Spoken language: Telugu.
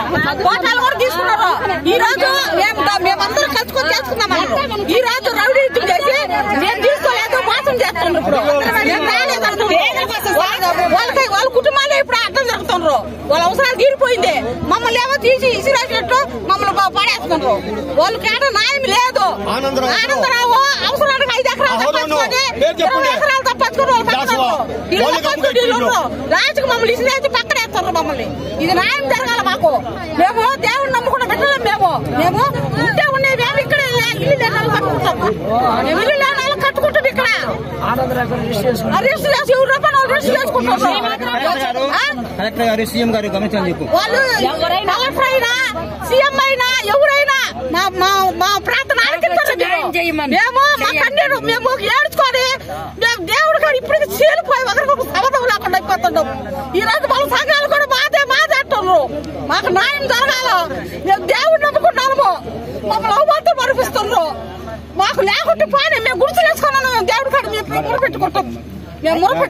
కోటాలు కూడా తీసుకున్నారు ఈ రోజు మేము మేమందరం కలుసుకొని చేసుకున్నాం అన్నారు. ఈ రోజు రౌడీ చేసి మేము తీసుకోలేదు మోసం చేస్తున్నారు ఇప్పుడు మేము రాలేదు అంటున్నారు. వాళ్ళ- వాళ్ళకి వాళ్ళ కుటుంబాలే ఇప్పుడు అర్థం జరుగుతున్నారు వాళ్ళ అవసరాలు తీరిపోయింది మమ్మల్ని ఏమో తీసి ఇసిరేసినట్టు మమ్మల్ని ప- పడేస్తున్నారు వాళ్ళకి ఏదో న్యాయం లేదు ఆనందరావు. ఆనందరావు అవసరానికి ఐదు ఎకరాలు అవునవును. తప్పించుకొని పేరు చెప్పండి. ఇరవై ఎకరాలు తప్పించుకొని వాళ్ళు పక్కన దాసువా. ఉన్నారు. ఇల్లు వాళ్ళకి తప్పించుకొని అమ్ముకు ఇల్లు ఇల్లు. ఉన్నారు. లాస్ట్కి మమ్మల్ని ఇసిరేసి పక్కన వేస్తున్నారు మమ్మల్ని ఇది న్యాయం జరగాల మాకు మేము దేవుని నమ్ముకున్న బిడ్డలం మేము మేము ఉంటే ఉండే మేము ఇక్కడ ఇల్లు లేని వాళ్ళు కట్టుకుంటాం మేము ఇల్లు లేని వాళ్ళు కట్టుకుంటాం ఇక్కడ ఆ రిజిస్టర్ చేసి ఎవరు రూపాయలు వాళ్ళు రిజిస్టర్ చేసుకుంటారు ఆ? కలెక్టర్ గారు సీఎం గారు గమనించాలని చెప్పు వాళ్ళు కలెక్టర్ అయినా సీఎం అయినా ఎవరైనా మా మా మా ప్రార్థన ఆలకించండి మీరు. మేము మా కన్నీరు మేము ఏడ్చుకొని మేము దేవుడు గారు ఇప్పటికి చీలిపోయి ఒకరికొక సమతం లేకుండా అయిపోతున్నాం ఈ రోజు వాళ్ళ సంఘాలు కూడా మాదే మాదే అంటున్నారు మాకు న్యాయం జరగాల మేము దేవుడు నమ్ముకున్నాము మమ్మల్ని అవమానం మరిపిస్తున్నారు మాకు లేకుంటే పోనీ మేము గుర్తు వేసుకున్నాను దేవుడి కాడ మేము మురపెట్టుకుంటాం మేము మురపెట్టు